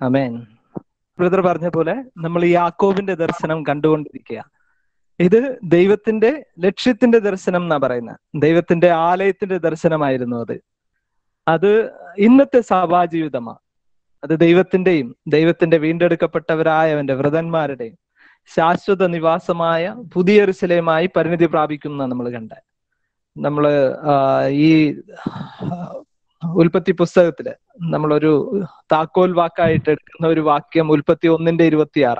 അമേൻ brother പറഞ്ഞ പോലെ നമ്മൾ ഈ യാക്കോബിന്റെ ദർശനം കണ്ടുകൊണ്ടിരിക്കുക ഇത് ദൈവത്തിന്റെ ലക്ഷ്യത്തിന്റെ ദർശനം എന്നാ പറയുന്നത് ദൈവത്തിന്റെ ആലയത്തിന്റെ ദർശനമായിരുന്നു അത് അത് ഇന്നത്തെ സഭാജീവിതമാണ് അത് ദൈവത്തിന്റെയും ദൈവത്തിന്റെ വീണ്ടെടുക്കപ്പെട്ടവരായവന്റെ വ്രതന്മാരുടെയും ശാശ്വത നിവാസമായ പുതിയ എറുസലേമായി പരിണിതി പ്രാപിക്കുന്ന നമ്മൾ കണ്ട നമ്മള് ഈ ഉൽപ്പത്തി പുസ്തകത്തില് നമ്മളൊരു താക്കോൽ വാക്കായിട്ട് എടുക്കുന്ന ഒരു വാക്യം ഉൽപ്പത്തി ഒന്നിന്റെ ഇരുപത്തിയാറ്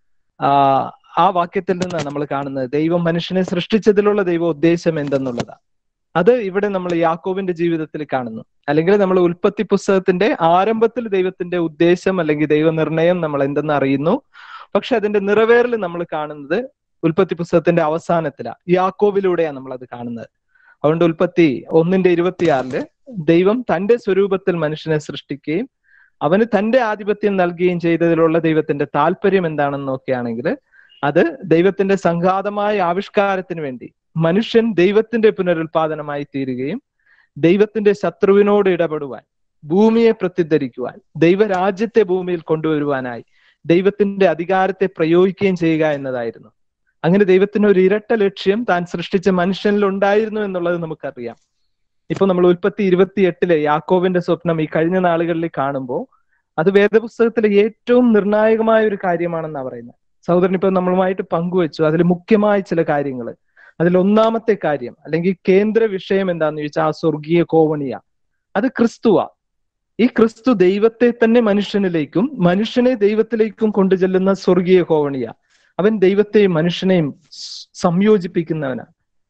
ആ ആ വാക്യത്തിൽ നിന്നാണ് നമ്മൾ കാണുന്നത് ദൈവം മനുഷ്യനെ സൃഷ്ടിച്ചതിലുള്ള ദൈവ ഉദ്ദേശം എന്തെന്നുള്ളതാ അത് ഇവിടെ നമ്മൾ യാക്കോബിന്റെ ജീവിതത്തിൽ കാണുന്നു അല്ലെങ്കിൽ നമ്മൾ ഉൽപ്പത്തി പുസ്തകത്തിന്റെ ആരംഭത്തിൽ ദൈവത്തിന്റെ ഉദ്ദേശം അല്ലെങ്കിൽ ദൈവനിർണയം നമ്മൾ എന്തെന്ന് അറിയുന്നു പക്ഷെ അതിന്റെ നിറവേറൽ നമ്മൾ കാണുന്നത് ഉൽപ്പത്തി പുസ്തകത്തിന്റെ അവസാനത്തിലാ യാക്കോബിലൂടെയാണ് നമ്മൾ അത് കാണുന്നത് അതുകൊണ്ട് ഉൽപ്പത്തി ഒന്നിന്റെ ഇരുപത്തിയാറില് ദൈവം തന്റെ സ്വരൂപത്തിൽ മനുഷ്യനെ സൃഷ്ടിക്കുകയും അവന് തന്റെ ആധിപത്യം നൽകുകയും ചെയ്തതിലുള്ള ദൈവത്തിന്റെ താല്പര്യം എന്താണെന്ന് നോക്കുകയാണെങ്കിൽ അത് ദൈവത്തിന്റെ സംഘാതമായ ആവിഷ്കാരത്തിന് വേണ്ടി മനുഷ്യൻ ദൈവത്തിന്റെ പുനരുൽപാദനമായി തീരുകയും ദൈവത്തിന്റെ ശത്രുവിനോട് ഇടപെടുവാൻ ഭൂമിയെ പ്രത്യദ്ധരിക്കുവാൻ ദൈവരാജ്യത്തെ ഭൂമിയിൽ കൊണ്ടുവരുവാനായി ദൈവത്തിന്റെ അധികാരത്തെ പ്രയോഗിക്കുകയും ചെയ്യുക എന്നതായിരുന്നു അങ്ങനെ ദൈവത്തിന് ഒരു ഇരട്ട ലക്ഷ്യം താൻ സൃഷ്ടിച്ച മനുഷ്യനിൽ ഉണ്ടായിരുന്നു എന്നുള്ളത് നമുക്കറിയാം ഇപ്പൊ നമ്മൾ ഉൽപ്പത്തി ഇരുപത്തിയെട്ടിലെ യാക്കോവിന്റെ സ്വപ്നം ഈ കഴിഞ്ഞ നാളുകളിൽ കാണുമ്പോൾ അത് വേദപുസ്തകത്തിലെ ഏറ്റവും നിർണായകമായ ഒരു കാര്യമാണെന്നാണ് പറയുന്നത് സഹോദരൻ ഇപ്പൊ നമ്മളുമായിട്ട് പങ്കുവെച്ചു അതിൽ മുഖ്യമായ ചില കാര്യങ്ങൾ അതിൽ ഒന്നാമത്തെ കാര്യം അല്ലെങ്കിൽ കേന്ദ്ര വിഷയം എന്താന്ന് ചോദിച്ചാൽ ആ സ്വർഗീയ കോവണിയ അത് ക്രിസ്തുവാ ഈ ക്രിസ്തു ദൈവത്തെ തന്നെ മനുഷ്യനിലേക്കും മനുഷ്യനെ ദൈവത്തിലേക്കും കൊണ്ടുചെല്ലുന്ന സ്വർഗീയ കോവണിയ അവൻ ദൈവത്തെയും മനുഷ്യനെയും സംയോജിപ്പിക്കുന്നവനാ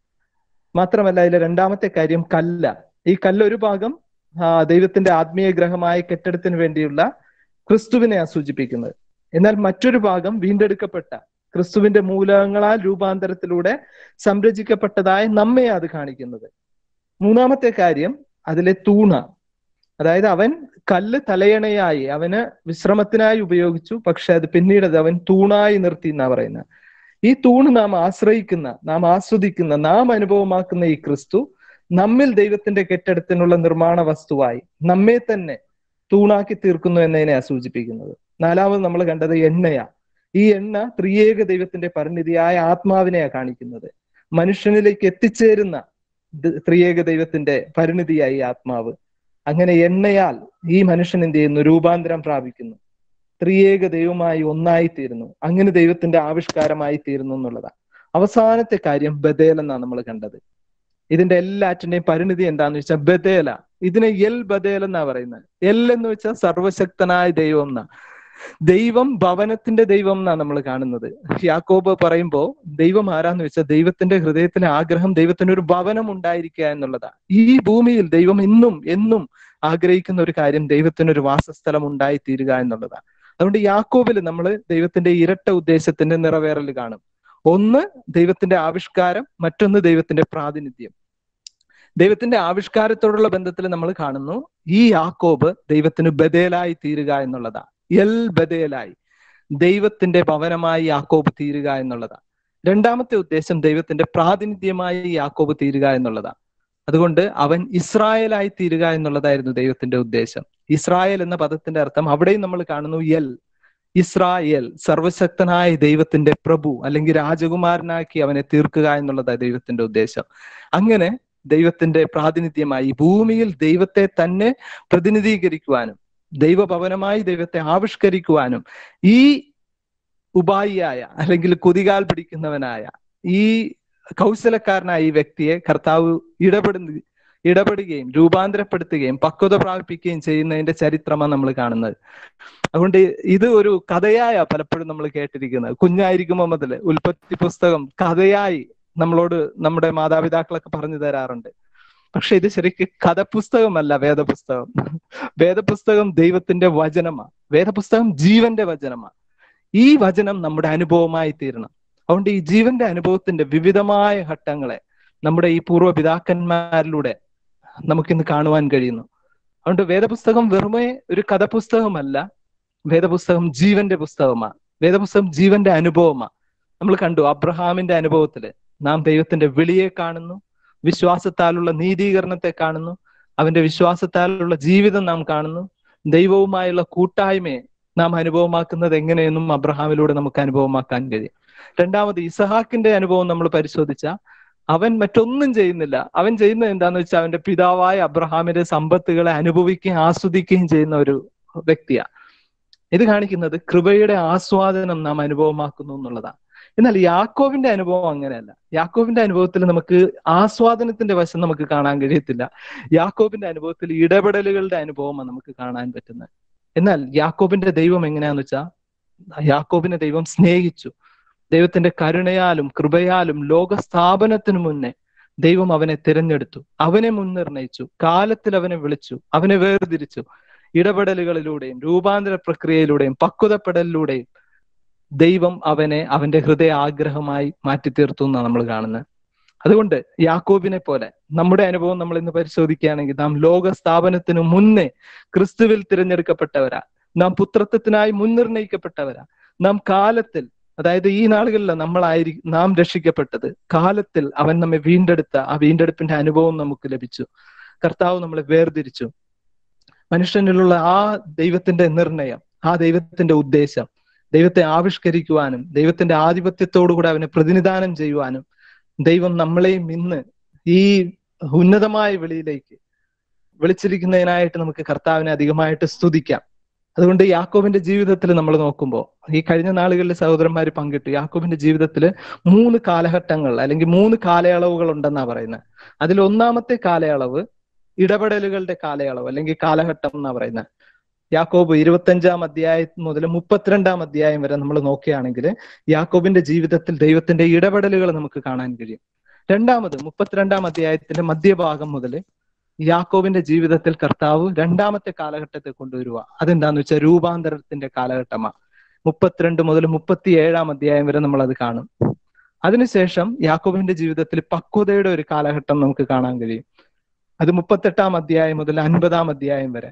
മാത്രമല്ല അതിലെ രണ്ടാമത്തെ കാര്യം കല്ല ഈ കല്ല് ഒരു ഭാഗം ദൈവത്തിന്റെ ആത്മീയ ഗ്രഹമായ കെട്ടിടത്തിന് വേണ്ടിയുള്ള ക്രിസ്തുവിനെ സൂചിപ്പിക്കുന്നത് എന്നാൽ മറ്റൊരു ഭാഗം വീണ്ടെടുക്കപ്പെട്ട ക്രിസ്തുവിന്റെ മൂലകങ്ങളാൽ രൂപാന്തരത്തിലൂടെ സംരചിക്കപ്പെട്ടതായ നമ്മെ അത് കാണിക്കുന്നത് മൂന്നാമത്തെ കാര്യം അതിലെ തൂണ അതായത് അവൻ കല്ല് തലയണയായി അവന് വിശ്രമത്തിനായി ഉപയോഗിച്ചു പക്ഷെ അത് പിന്നീട് അത് അവൻ തൂണായി നിർത്തി എന്നാ പറയുന്നത് ഈ തൂണ് നാം ആശ്രയിക്കുന്ന നാം ആസ്വദിക്കുന്ന നാം അനുഭവമാക്കുന്ന ഈ ക്രിസ്തു നമ്മിൽ ദൈവത്തിന്റെ കെട്ടിടത്തിനുള്ള നിർമ്മാണ വസ്തുവായി നമ്മെ തന്നെ തൂണാക്കി തീർക്കുന്നു എന്നതിനെ സൂചിപ്പിക്കുന്നത് നാലാമത് നമ്മൾ കണ്ടത് എണ്ണയാ ഈ എണ്ണ ത്രിയേക ദൈവത്തിന്റെ പരിണിതിയായ ആത്മാവിനെയാ കാണിക്കുന്നത് മനുഷ്യനിലേക്ക് എത്തിച്ചേരുന്ന ത്രിയേക ദൈവത്തിന്റെ പരിണിതിയായി ആത്മാവ് അങ്ങനെ എണ്ണയാൽ ഈ മനുഷ്യൻ എന്ത് ചെയ്യുന്നു രൂപാന്തരം പ്രാപിക്കുന്നു ത്രിയേക ദൈവമായി ഒന്നായി തീരുന്നു അങ്ങനെ ദൈവത്തിന്റെ ആവിഷ്കാരമായി തീരുന്നു എന്നുള്ളതാണ് അവസാനത്തെ കാര്യം ബദേൽ എന്നാണ് നമ്മൾ കണ്ടത് ഇതിന്റെ എല്ലാറ്റിന്റെയും പരിണിതി എന്താന്ന് വെച്ചാൽ ബദേല ഇതിനെ എൽ ബദേൽ എന്നാ പറയുന്നത് എൽ എന്ന് വെച്ചാൽ സർവശക്തനായ ദൈവം എന്നാ ദൈവം ഭവനത്തിന്റെ ദൈവം എന്നാണ് നമ്മൾ കാണുന്നത് യാക്കോബ് പറയുമ്പോൾ ദൈവം ആരാന്ന് വെച്ചാൽ ദൈവത്തിന്റെ ഹൃദയത്തിലെ ആഗ്രഹം ദൈവത്തിന് ഒരു ഭവനം ഉണ്ടായിരിക്കുക എന്നുള്ളതാ ഈ ഭൂമിയിൽ ദൈവം ഇന്നും എന്നും ആഗ്രഹിക്കുന്ന ഒരു കാര്യം ദൈവത്തിന് ഒരു വാസസ്ഥലം ഉണ്ടായി തീരുക എന്നുള്ളതാ അതുകൊണ്ട് യാക്കോബിൽ നമ്മൾ ദൈവത്തിന്റെ ഇരട്ട ഉദ്ദേശത്തിന്റെ നിറവേറൽ കാണും ഒന്ന് ദൈവത്തിന്റെ ആവിഷ്കാരം മറ്റൊന്ന് ദൈവത്തിന്റെ പ്രാതിനിധ്യം ദൈവത്തിന്റെ ആവിഷ്കാരത്തോടുള്ള ബന്ധത്തിൽ നമ്മൾ കാണുന്നു ഈ യാക്കോബ് ദൈവത്തിന് ബദേലായി തീരുക എന്നുള്ളതാ എൽ ബദേലായി ദൈവത്തിന്റെ ഭവനമായി യാക്കോബ് തീരുക എന്നുള്ളതാ രണ്ടാമത്തെ ഉദ്ദേശം ദൈവത്തിന്റെ പ്രാതിനിധ്യമായി യാക്കോബ് തീരുക എന്നുള്ളതാ അതുകൊണ്ട് അവൻ ഇസ്രായേലായി തീരുക എന്നുള്ളതായിരുന്നു ദൈവത്തിന്റെ ഉദ്ദേശം ഇസ്രായേൽ എന്ന പദത്തിന്റെ അർത്ഥം അവിടെയും നമ്മൾ കാണുന്നു എൽ ഇസ്രായേൽ സർവശക്തനായ ദൈവത്തിന്റെ പ്രഭു അല്ലെങ്കിൽ രാജകുമാരനാക്കി അവനെ തീർക്കുക എന്നുള്ളതാണ് ദൈവത്തിന്റെ ഉദ്ദേശം അങ്ങനെ ദൈവത്തിന്റെ പ്രാതിനിധ്യമായി ഭൂമിയിൽ ദൈവത്തെ തന്നെ പ്രതിനിധീകരിക്കുവാനും ദൈവഭവനമായി ദൈവത്തെ ആവിഷ്കരിക്കുവാനും ഈ ഉപായിയായ അല്ലെങ്കിൽ കുതികാൽ പിടിക്കുന്നവനായ ഈ കൗശലക്കാരനായ ഈ വ്യക്തിയെ കർത്താവ് ഇടപെടുന്ന ഇടപെടുകയും രൂപാന്തരപ്പെടുത്തുകയും പക്വത പ്രാപിപ്പിക്കുകയും ചെയ്യുന്നതിന്റെ ചരിത്രമാണ് നമ്മൾ കാണുന്നത് അതുകൊണ്ട് ഇത് ഒരു കഥയായ പലപ്പോഴും നമ്മൾ കേട്ടിരിക്കുന്നത് കുഞ്ഞായിരിക്കുമ്പോൾ മുതൽ ഉൽപ്പത്തി പുസ്തകം കഥയായി നമ്മളോട് നമ്മുടെ മാതാപിതാക്കളൊക്കെ പറഞ്ഞു തരാറുണ്ട് പക്ഷെ ഇത് ശരിക്കും കഥപുസ്തകമല്ല വേദപുസ്തകം വേദപുസ്തകം ദൈവത്തിന്റെ വചനമാണ് വേദപുസ്തകം ജീവന്റെ വചനമാണ് ഈ വചനം നമ്മുടെ അനുഭവമായി തീരണം അതുകൊണ്ട് ഈ ജീവന്റെ അനുഭവത്തിന്റെ വിവിധമായ ഘട്ടങ്ങളെ നമ്മുടെ ഈ പൂർവ്വ പിതാക്കന്മാരിലൂടെ നമുക്കിന്ന് കാണുവാൻ കഴിയുന്നു അതുകൊണ്ട് വേദപുസ്തകം വെറുമേ ഒരു കഥപുസ്തകമല്ല വേദപുസ്തകം ജീവന്റെ പുസ്തകമാണ് വേദപുസ്തകം ജീവന്റെ അനുഭവമാണ് നമ്മൾ കണ്ടു അബ്രഹാമിന്റെ അനുഭവത്തില് നാം ദൈവത്തിന്റെ വിളിയെ കാണുന്നു വിശ്വാസത്താലുള്ള നീതീകരണത്തെ കാണുന്നു അവന്റെ വിശ്വാസത്താലുള്ള ജീവിതം നാം കാണുന്നു ദൈവവുമായുള്ള കൂട്ടായ്മയെ നാം അനുഭവമാക്കുന്നത് എങ്ങനെയെന്നും അബ്രഹാമിലൂടെ നമുക്ക് അനുഭവമാക്കാൻ കഴിയും രണ്ടാമത് ഇസഹാക്കിന്റെ അനുഭവം നമ്മൾ പരിശോധിച്ച അവൻ മറ്റൊന്നും ചെയ്യുന്നില്ല അവൻ ചെയ്യുന്നത് എന്താന്ന് വെച്ചാൽ അവന്റെ പിതാവായ അബ്രഹാമിന്റെ സമ്പത്തുകളെ അനുഭവിക്കുകയും ആസ്വദിക്കുകയും ചെയ്യുന്ന ഒരു വ്യക്തിയാണ് ഇത് കാണിക്കുന്നത് കൃപയുടെ ആസ്വാദനം നാം അനുഭവമാക്കുന്നു എന്നുള്ളതാണ് എന്നാൽ യാക്കോവിന്റെ അനുഭവം അങ്ങനെയല്ല യാക്കോവിന്റെ അനുഭവത്തിൽ നമുക്ക് ആസ്വാദനത്തിന്റെ വശം നമുക്ക് കാണാൻ കഴിയത്തില്ല യാക്കോബിന്റെ അനുഭവത്തിൽ ഇടപെടലുകളുടെ അനുഭവമാണ് നമുക്ക് കാണാൻ പറ്റുന്നത് എന്നാൽ യാക്കോബിന്റെ ദൈവം എങ്ങനെയാന്ന് വെച്ചാൽ യാക്കോബിനെ ദൈവം സ്നേഹിച്ചു ദൈവത്തിന്റെ കരുണയാലും കൃപയാലും ലോക സ്ഥാപനത്തിനു മുന്നേ ദൈവം അവനെ തിരഞ്ഞെടുത്തു അവനെ മുൻനിർണയിച്ചു കാലത്തിൽ അവനെ വിളിച്ചു അവനെ വേർതിരിച്ചു ഇടപെടലുകളിലൂടെയും രൂപാന്തര പ്രക്രിയയിലൂടെയും പക്വതപ്പെടലിലൂടെയും ദൈവം അവനെ അവന്റെ ഹൃദയ ആഗ്രഹമായി മാറ്റി തീർത്തു എന്നാണ് നമ്മൾ കാണുന്നത് അതുകൊണ്ട് യാക്കോബിനെ പോലെ നമ്മുടെ അനുഭവം നമ്മൾ ഇന്ന് പരിശോധിക്കുകയാണെങ്കിൽ നാം ലോക സ്ഥാപനത്തിന് മുന്നേ ക്രിസ്തുവിൽ തിരഞ്ഞെടുക്കപ്പെട്ടവരാ നാം പുത്രത്വത്തിനായി മുൻനിർണയിക്കപ്പെട്ടവരാ നാം കാലത്തിൽ അതായത് ഈ നാളുകളിൽ നമ്മളായി നാം രക്ഷിക്കപ്പെട്ടത് കാലത്തിൽ അവൻ നമ്മെ വീണ്ടെടുത്ത ആ വീണ്ടെടുപ്പിന്റെ അനുഭവം നമുക്ക് ലഭിച്ചു കർത്താവ് നമ്മളെ വേർതിരിച്ചു മനുഷ്യനിലുള്ള ആ ദൈവത്തിന്റെ നിർണയം ആ ദൈവത്തിന്റെ ഉദ്ദേശം ദൈവത്തെ ആവിഷ്കരിക്കുവാനും ദൈവത്തിന്റെ ആധിപത്യത്തോടുകൂടെ അവനെ പ്രതിനിധാനം ചെയ്യുവാനും ദൈവം നമ്മളെയും ഇന്ന് ഈ ഉന്നതമായ വെളിയിലേക്ക് വിളിച്ചിരിക്കുന്നതിനായിട്ട് നമുക്ക് കർത്താവിനെ അധികമായിട്ട് സ്തുതിക്കാം അതുകൊണ്ട് യാക്കോബിന്റെ ജീവിതത്തിൽ നമ്മൾ നോക്കുമ്പോൾ ഈ കഴിഞ്ഞ നാളുകളിൽ സഹോദരന്മാർ പങ്കിട്ടു യാക്കോബിന്റെ ജീവിതത്തിൽ മൂന്ന് കാലഘട്ടങ്ങൾ അല്ലെങ്കിൽ മൂന്ന് കാലയളവുകൾ ഉണ്ടെന്നാ പറയുന്നത് അതിൽ ഒന്നാമത്തെ കാലയളവ് ഇടപെടലുകളുടെ കാലയളവ് അല്ലെങ്കിൽ കാലഘട്ടം എന്നാ പറയുന്നത് യാക്കോബ് ഇരുപത്തഞ്ചാം അധ്യായം മുതൽ മുപ്പത്തിരണ്ടാം അധ്യായം വരെ നമ്മൾ നോക്കുകയാണെങ്കിൽ യാക്കോബിന്റെ ജീവിതത്തിൽ ദൈവത്തിന്റെ ഇടപെടലുകൾ നമുക്ക് കാണാൻ കഴിയും രണ്ടാമത് മുപ്പത്തിരണ്ടാം അധ്യായത്തിന്റെ മധ്യഭാഗം മുതൽ യാക്കോബിന്റെ ജീവിതത്തിൽ കർത്താവ് രണ്ടാമത്തെ കാലഘട്ടത്തെ കൊണ്ടുവരിക അതെന്താന്ന് വെച്ചാൽ രൂപാന്തരത്തിന്റെ കാലഘട്ടമാണ് മുപ്പത്തിരണ്ട് മുതൽ മുപ്പത്തി ഏഴാം അധ്യായം വരെ നമ്മൾ അത് കാണും അതിനുശേഷം യാക്കോബിന്റെ ജീവിതത്തിൽ പക്വതയുടെ ഒരു കാലഘട്ടം നമുക്ക് കാണാൻ കഴിയും അത് മുപ്പത്തെട്ടാം അധ്യായം മുതൽ അൻപതാം അധ്യായം വരെ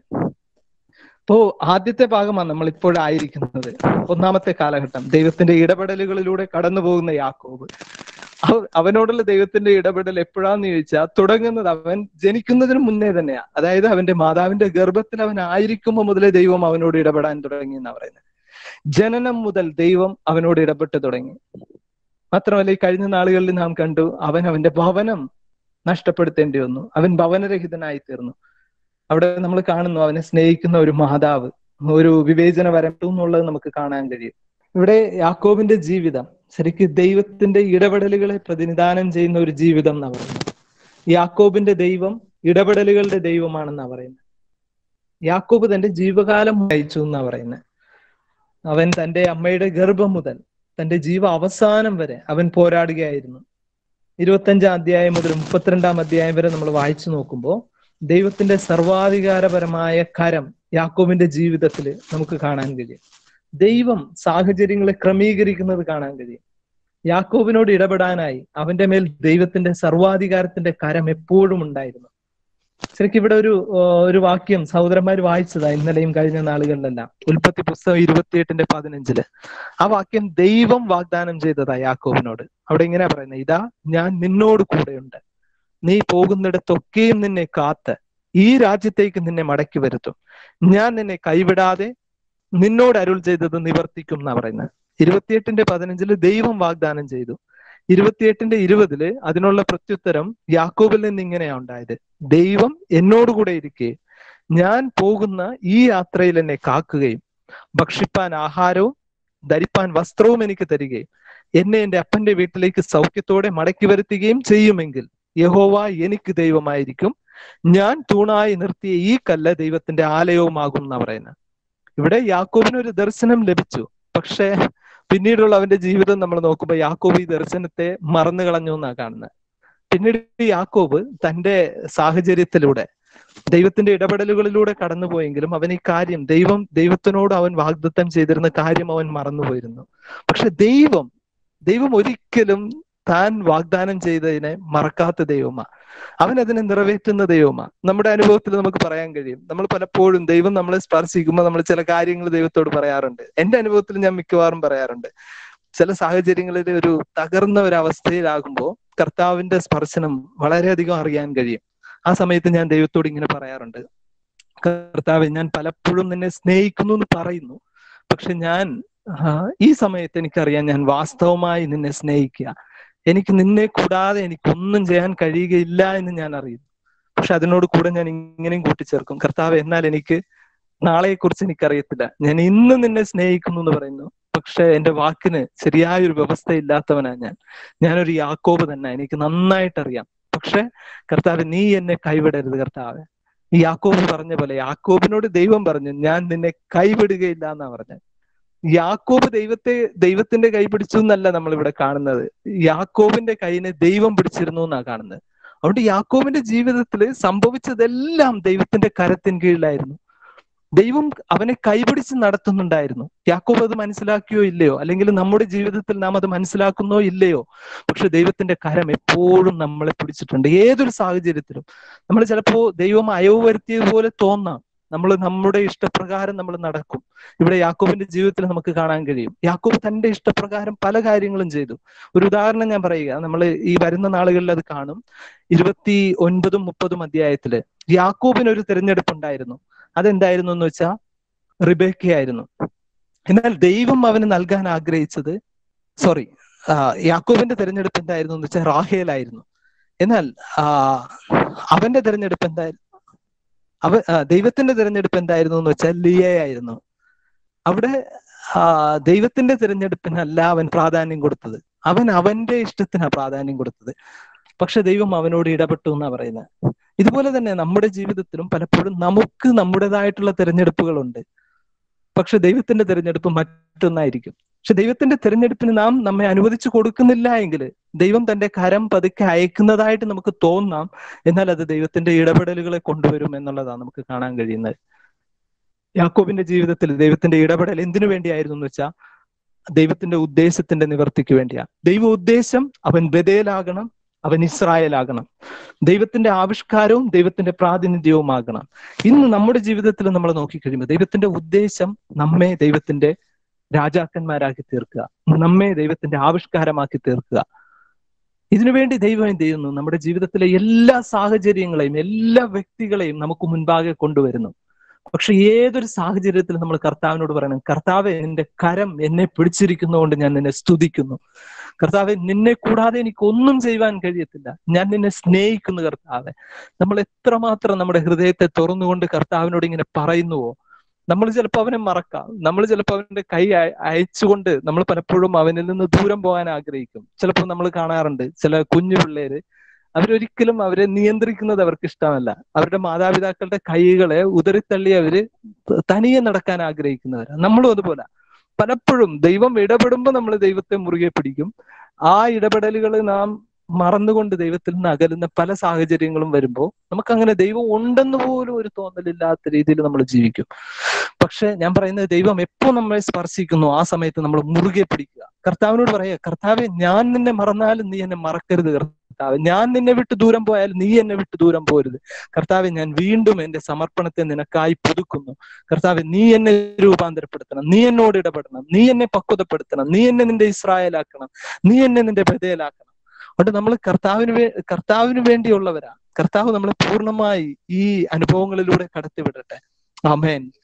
അപ്പോ ആദ്യത്തെ ഭാഗമാണ് നമ്മൾ ഇപ്പോഴായിരിക്കുന്നത് ഒന്നാമത്തെ കാലഘട്ടം ദൈവത്തിന്റെ ഇടപെടലുകളിലൂടെ കടന്നു പോകുന്ന യാക്കോബ് അവനോടുള്ള ദൈവത്തിന്റെ ഇടപെടൽ എപ്പോഴാന്ന് ചോദിച്ചാൽ തുടങ്ങുന്നത് അവൻ ജനിക്കുന്നതിന് മുന്നേ തന്നെയാ അതായത് അവന്റെ മാതാവിന്റെ ഗർഭത്തിൽ അവൻ ആയിരിക്കുമ്പോൾ മുതലേ ദൈവം അവനോട് ഇടപെടാൻ തുടങ്ങി എന്നാ പറയുന്നത് ജനനം മുതൽ ദൈവം അവനോട് ഇടപെട്ട് തുടങ്ങി മാത്രമല്ല ഈ കഴിഞ്ഞ നാളുകളിൽ നാം കണ്ടു അവൻ അവന്റെ ഭവനം നഷ്ടപ്പെടുത്തേണ്ടി വന്നു അവൻ ഭവനരഹിതനായി തീർന്നു അവിടെ നമ്മൾ കാണുന്നു അവനെ സ്നേഹിക്കുന്ന ഒരു മാതാവ് ഒരു വിവേചന വരട്ടു എന്നുള്ളത് നമുക്ക് കാണാൻ കഴിയും ഇവിടെ യാക്കോബിന്റെ ജീവിതം ശരിക്കും ദൈവത്തിന്റെ ഇടപെടലുകളെ പ്രതിനിധാനം ചെയ്യുന്ന ഒരു ജീവിതം എന്നാ പറയുന്നത് യാക്കോബിന്റെ ദൈവം ഇടപെടലുകളുടെ ദൈവമാണെന്നാ പറയുന്നത് യാക്കോബ് തന്റെ ജീവകാലം നയിച്ചു എന്നാ പറയുന്നത് അവൻ തന്റെ അമ്മയുടെ ഗർഭം മുതൽ തന്റെ ജീവ അവസാനം വരെ അവൻ പോരാടുകയായിരുന്നു ഇരുപത്തഞ്ചാം അധ്യായം മുതൽ മുപ്പത്തിരണ്ടാം അധ്യായം വരെ നമ്മൾ വായിച്ചു നോക്കുമ്പോൾ ദൈവത്തിന്റെ സർവാധികാരപരമായ കരം യാക്കോബിന്റെ ജീവിതത്തിൽ നമുക്ക് കാണാൻ കഴിയും ദൈവം സാഹചര്യങ്ങളെ ക്രമീകരിക്കുന്നത് കാണാൻ കഴിയും യാക്കോബിനോട് ഇടപെടാനായി അവന്റെ മേൽ ദൈവത്തിന്റെ സർവാധികാരത്തിന്റെ കരം എപ്പോഴും ഉണ്ടായിരുന്നു ശരിക്കും ഇവിടെ ഒരു ഒരു വാക്യം സഹോദരന്മാർ വായിച്ചതാ ഇന്നലെയും കഴിഞ്ഞ നാളുകളിലെല്ലാം ഉൽപ്പത്തി പുസ്തകം ഇരുപത്തിയെട്ടിന്റെ പതിനഞ്ചില് ആ വാക്യം ദൈവം വാഗ്ദാനം ചെയ്തതാ യാക്കോബിനോട് അവിടെ ഇങ്ങനെ പറയുന്നത് ഇതാ ഞാൻ നിന്നോട് കൂടെയുണ്ട് നീ പോകുന്നിടത്തൊക്കെയും നിന്നെ കാത്ത് ഈ രാജ്യത്തേക്ക് നിന്നെ മടക്കി വരുത്തും ഞാൻ നിന്നെ കൈവിടാതെ നിന്നോട് അരുൾ ചെയ്തത് നിവർത്തിക്കും എന്നാ പറയുന്നത് ഇരുപത്തിയെട്ടിന്റെ പതിനഞ്ചില് ദൈവം വാഗ്ദാനം ചെയ്തു ഇരുപത്തിയെട്ടിന്റെ ഇരുപതില് അതിനുള്ള പ്രത്യുത്തരം യാക്കോബിൽ നിന്ന് ഇങ്ങനെയാ ഉണ്ടായത് ദൈവം എന്നോടുകൂടെ ഇരിക്കെ ഞാൻ പോകുന്ന ഈ യാത്രയിൽ എന്നെ കാക്കുകയും ഭക്ഷിപ്പാൻ ആഹാരവും ധരിപ്പാൻ വസ്ത്രവും എനിക്ക് തരികയും എന്നെ എന്റെ അപ്പന്റെ വീട്ടിലേക്ക് സൗഖ്യത്തോടെ മടക്കി വരുത്തുകയും ചെയ്യുമെങ്കിൽ യഹോവ എനിക്ക് ദൈവമായിരിക്കും ഞാൻ തൂണായി നിർത്തിയ ഈ കല്ല് ദൈവത്തിന്റെ ആലയവുമാകും എന്നാ പറയുന്നത് ഇവിടെ യാക്കോബിന് ഒരു ദർശനം ലഭിച്ചു പക്ഷേ പിന്നീടുള്ള അവന്റെ ജീവിതം നമ്മൾ നോക്കുമ്പോൾ യാക്കോബ് ഈ ദർശനത്തെ മറന്നു കളഞ്ഞു എന്നാ കാണുന്നത് പിന്നീട് യാക്കോബ് തന്റെ സാഹചര്യത്തിലൂടെ ദൈവത്തിന്റെ ഇടപെടലുകളിലൂടെ കടന്നുപോയെങ്കിലും അവൻ ഈ കാര്യം ദൈവം ദൈവത്തിനോട് അവൻ വാഗ്ദത്തം ചെയ്തിരുന്ന കാര്യം അവൻ മറന്നുപോയിരുന്നു പക്ഷെ ദൈവം ദൈവം ഒരിക്കലും താൻ വാഗ്ദാനം ചെയ്തതിനെ മറക്കാത്ത ദൈവമാ അവൻ അതിനെ നിറവേറ്റുന്ന ദൈവമാ നമ്മുടെ അനുഭവത്തിൽ നമുക്ക് പറയാൻ കഴിയും നമ്മൾ പലപ്പോഴും ദൈവം നമ്മളെ സ്പർശിക്കുമ്പോൾ നമ്മൾ ചില കാര്യങ്ങൾ ദൈവത്തോട് പറയാറുണ്ട് എന്റെ അനുഭവത്തിൽ ഞാൻ മിക്കവാറും പറയാറുണ്ട് ചില സാഹചര്യങ്ങളിൽ ഒരു തകർന്ന ഒരു അവസ്ഥയിലാകുമ്പോൾ കർത്താവിന്റെ സ്പർശനം വളരെയധികം അറിയാൻ കഴിയും ആ സമയത്ത് ഞാൻ ദൈവത്തോട് ഇങ്ങനെ പറയാറുണ്ട് കർത്താവ് ഞാൻ പലപ്പോഴും നിന്നെ സ്നേഹിക്കുന്നു എന്ന് പറയുന്നു പക്ഷെ ഞാൻ ഈ സമയത്ത് എനിക്കറിയാം ഞാൻ വാസ്തവമായി നിന്നെ സ്നേഹിക്കുക എനിക്ക് നിന്നെ കൂടാതെ എനിക്കൊന്നും ചെയ്യാൻ കഴിയുകയില്ല എന്ന് ഞാൻ അറിയുന്നു പക്ഷെ അതിനോട് കൂടെ ഞാൻ ഇങ്ങനെയും കൂട്ടിച്ചേർക്കും കർത്താവ് എന്നാൽ എനിക്ക് നാളെയെ കുറിച്ച് എനിക്കറിയത്തില്ല ഞാൻ ഇന്ന് നിന്നെ സ്നേഹിക്കുന്നു എന്ന് പറയുന്നു പക്ഷെ എന്റെ വാക്കിന് ശരിയായൊരു വ്യവസ്ഥ ഇല്ലാത്തവനാ ഞാൻ ഞാനൊരു യാക്കോബ് തന്നെ എനിക്ക് നന്നായിട്ട് അറിയാം പക്ഷെ കർത്താവ് നീ എന്നെ കൈവിടരുത് കർത്താവ് ഈ യാക്കോബ് പറഞ്ഞ പോലെ യാക്കോബിനോട് ദൈവം പറഞ്ഞു ഞാൻ നിന്നെ കൈവിടുകയില്ല എന്നാ പറഞ്ഞത് യാക്കോബ് ദൈവത്തെ ദൈവത്തിന്റെ കൈ പിടിച്ചു എന്നല്ല നമ്മൾ ഇവിടെ കാണുന്നത് യാക്കോബിന്റെ കൈനെ ദൈവം പിടിച്ചിരുന്നു എന്നാ കാണുന്നത് അതുകൊണ്ട് യാക്കോബിന്റെ ജീവിതത്തിൽ സംഭവിച്ചതെല്ലാം ദൈവത്തിന്റെ കരത്തിൻ കീഴിലായിരുന്നു ദൈവം അവനെ കൈപിടിച്ച് നടത്തുന്നുണ്ടായിരുന്നു യാക്കോബ് അത് മനസ്സിലാക്കിയോ ഇല്ലയോ അല്ലെങ്കിൽ നമ്മുടെ ജീവിതത്തിൽ നാം അത് മനസ്സിലാക്കുന്നോ ഇല്ലയോ പക്ഷെ ദൈവത്തിന്റെ കരം എപ്പോഴും നമ്മളെ പിടിച്ചിട്ടുണ്ട് ഏതൊരു സാഹചര്യത്തിലും നമ്മൾ ചിലപ്പോ ദൈവം അയവ് വരുത്തിയതുപോലെ തോന്നാം നമ്മൾ നമ്മുടെ ഇഷ്ടപ്രകാരം നമ്മൾ നടക്കും ഇവിടെ യാക്കോബിന്റെ ജീവിതത്തിൽ നമുക്ക് കാണാൻ കഴിയും യാക്കോബ് തന്റെ ഇഷ്ടപ്രകാരം പല കാര്യങ്ങളും ചെയ്തു ഒരു ഉദാഹരണം ഞാൻ പറയുക നമ്മൾ ഈ വരുന്ന നാളുകളിൽ അത് കാണും ഇരുപത്തി ഒൻപതും മുപ്പതും അധ്യായത്തില് യാക്കോബിന് ഒരു തിരഞ്ഞെടുപ്പ് ഉണ്ടായിരുന്നു അതെന്തായിരുന്നു എന്ന് വെച്ചാൽ റിബേക്കയായിരുന്നു എന്നാൽ ദൈവം അവന് നൽകാൻ ആഗ്രഹിച്ചത് സോറി യാക്കോബിന്റെ തിരഞ്ഞെടുപ്പ് എന്തായിരുന്നു എന്ന് വെച്ചാൽ റാഹേലായിരുന്നു എന്നാൽ അവന്റെ തിരഞ്ഞെടുപ്പ് എന്തായിരുന്നു അവ ദൈവത്തിന്റെ തിരഞ്ഞെടുപ്പ് എന്തായിരുന്നു എന്ന് വെച്ചാൽ ലിയയായിരുന്നു അവിടെ ദൈവത്തിന്റെ തിരഞ്ഞെടുപ്പിനല്ല അവൻ പ്രാധാന്യം കൊടുത്തത് അവൻ അവന്റെ ഇഷ്ടത്തിനാ പ്രാധാന്യം കൊടുത്തത് പക്ഷെ ദൈവം അവനോട് ഇടപെട്ടു എന്നാ പറയുന്നത് ഇതുപോലെ തന്നെ നമ്മുടെ ജീവിതത്തിലും പലപ്പോഴും നമുക്ക് നമ്മുടേതായിട്ടുള്ള തിരഞ്ഞെടുപ്പുകളുണ്ട് പക്ഷെ ദൈവത്തിന്റെ തിരഞ്ഞെടുപ്പ് മറ്റൊന്നായിരിക്കും പക്ഷെ ദൈവത്തിന്റെ തിരഞ്ഞെടുപ്പിന് നാം നമ്മെ അനുവദിച്ചു കൊടുക്കുന്നില്ല എങ്കിൽ ദൈവം തന്റെ കരം പതുക്കെ അയക്കുന്നതായിട്ട് നമുക്ക് തോന്നാം എന്നാൽ അത് ദൈവത്തിന്റെ ഇടപെടലുകളെ കൊണ്ടുവരും എന്നുള്ളതാണ് നമുക്ക് കാണാൻ കഴിയുന്നത് യാക്കോബിന്റെ ജീവിതത്തിൽ ദൈവത്തിന്റെ ഇടപെടൽ എന്തിനു വേണ്ടിയായിരുന്നു എന്ന് വെച്ചാൽ ദൈവത്തിന്റെ ഉദ്ദേശത്തിന്റെ നിവർത്തിക്ക് വേണ്ടിയാ ദൈവ ഉദ്ദേശം അവൻ ബദലാകണം അവൻ ഇസ്രായേലാകണം ദൈവത്തിന്റെ ആവിഷ്കാരവും ദൈവത്തിന്റെ പ്രാതിനിധ്യവുമാകണം ഇന്ന് നമ്മുടെ ജീവിതത്തിൽ നമ്മൾ നോക്കിക്കഴിയുമ്പോൾ ദൈവത്തിന്റെ ഉദ്ദേശം നമ്മെ ദൈവത്തിന്റെ രാജാക്കന്മാരാക്കി തീർക്കുക നമ്മെ ദൈവത്തിന്റെ ആവിഷ്കാരമാക്കി തീർക്കുക ഇതിനുവേണ്ടി ദൈവം എന്ത് ചെയ്യുന്നു നമ്മുടെ ജീവിതത്തിലെ എല്ലാ സാഹചര്യങ്ങളെയും എല്ലാ വ്യക്തികളെയും നമുക്ക് മുൻപാകെ കൊണ്ടുവരുന്നു പക്ഷെ ഏതൊരു സാഹചര്യത്തിൽ നമ്മൾ കർത്താവിനോട് പറയണം കർത്താവെ നിന്റെ കരം എന്നെ പിടിച്ചിരിക്കുന്നതുകൊണ്ട് ഞാൻ നിന്നെ സ്തുതിക്കുന്നു കർത്താവെ നിന്നെ കൂടാതെ എനിക്ക് ഒന്നും ചെയ്യുവാൻ കഴിയത്തില്ല ഞാൻ നിന്നെ സ്നേഹിക്കുന്നു കർത്താവെ നമ്മൾ എത്രമാത്രം നമ്മുടെ ഹൃദയത്തെ തുറന്നുകൊണ്ട് കർത്താവിനോട് ഇങ്ങനെ പറയുന്നുവോ നമ്മൾ ചിലപ്പോൾ അവനെ മറക്കാം നമ്മൾ ചിലപ്പോൾ അവന്റെ കൈ അയച്ചുകൊണ്ട് നമ്മൾ പലപ്പോഴും അവനിൽ നിന്ന് ദൂരം പോകാൻ ആഗ്രഹിക്കും ചിലപ്പോൾ നമ്മൾ കാണാറുണ്ട് ചില കുഞ്ഞു പിള്ളേര് അവരൊരിക്കലും അവരെ നിയന്ത്രിക്കുന്നത് അവർക്ക് ഇഷ്ടമല്ല അവരുടെ മാതാപിതാക്കളുടെ കൈകളെ ഉതറിത്തള്ളി അവര് തനിയെ നടക്കാൻ ആഗ്രഹിക്കുന്നവരാണ് നമ്മളും അതുപോലെ പലപ്പോഴും ദൈവം ഇടപെടുമ്പോൾ നമ്മൾ ദൈവത്തെ മുറുകെ പിടിക്കും ആ ഇടപെടലുകൾ നാം മറന്നുകൊണ്ട് ദൈവത്തിൽ നിന്ന് അകലുന്ന പല സാഹചര്യങ്ങളും വരുമ്പോൾ നമുക്ക് അങ്ങനെ ദൈവം ഉണ്ടെന്ന് പോലും ഒരു തോന്നലില്ലാത്ത രീതിയിൽ നമ്മൾ ജീവിക്കും പക്ഷെ ഞാൻ പറയുന്നത് ദൈവം എപ്പോ നമ്മളെ സ്പർശിക്കുന്നു ആ സമയത്ത് നമ്മൾ മുറുകെ പിടിക്കുക കർത്താവിനോട് പറയുക കർത്താവെ ഞാൻ നിന്നെ മറന്നാലും നീ എന്നെ മറക്കരുത് കർത്താവ് ഞാൻ നിന്നെ വിട്ട് ദൂരം പോയാലും നീ എന്നെ വിട്ട് ദൂരം പോരുത് കർത്താവെ ഞാൻ വീണ്ടും എന്റെ സമർപ്പണത്തെ നിനക്കായി പുതുക്കുന്നു കർത്താവെ നീ എന്നെ രൂപാന്തരപ്പെടുത്തണം നീ എന്നോട് ഇടപെടണം നീ എന്നെ പക്വതപ്പെടുത്തണം നീ എന്നെ നിന്റെ ഇസ്രായേലാക്കണം നീ എന്നെ നിന്റെ ബദലാക്കണം അതുകൊണ്ട് നമ്മൾ കർത്താവിന് വേ കർത്താവിന് വേണ്ടിയുള്ളവരാ കർത്താവ് നമ്മളെ പൂർണ്ണമായി ഈ അനുഭവങ്ങളിലൂടെ കടത്തിവിടട്ടെ ആമേൻ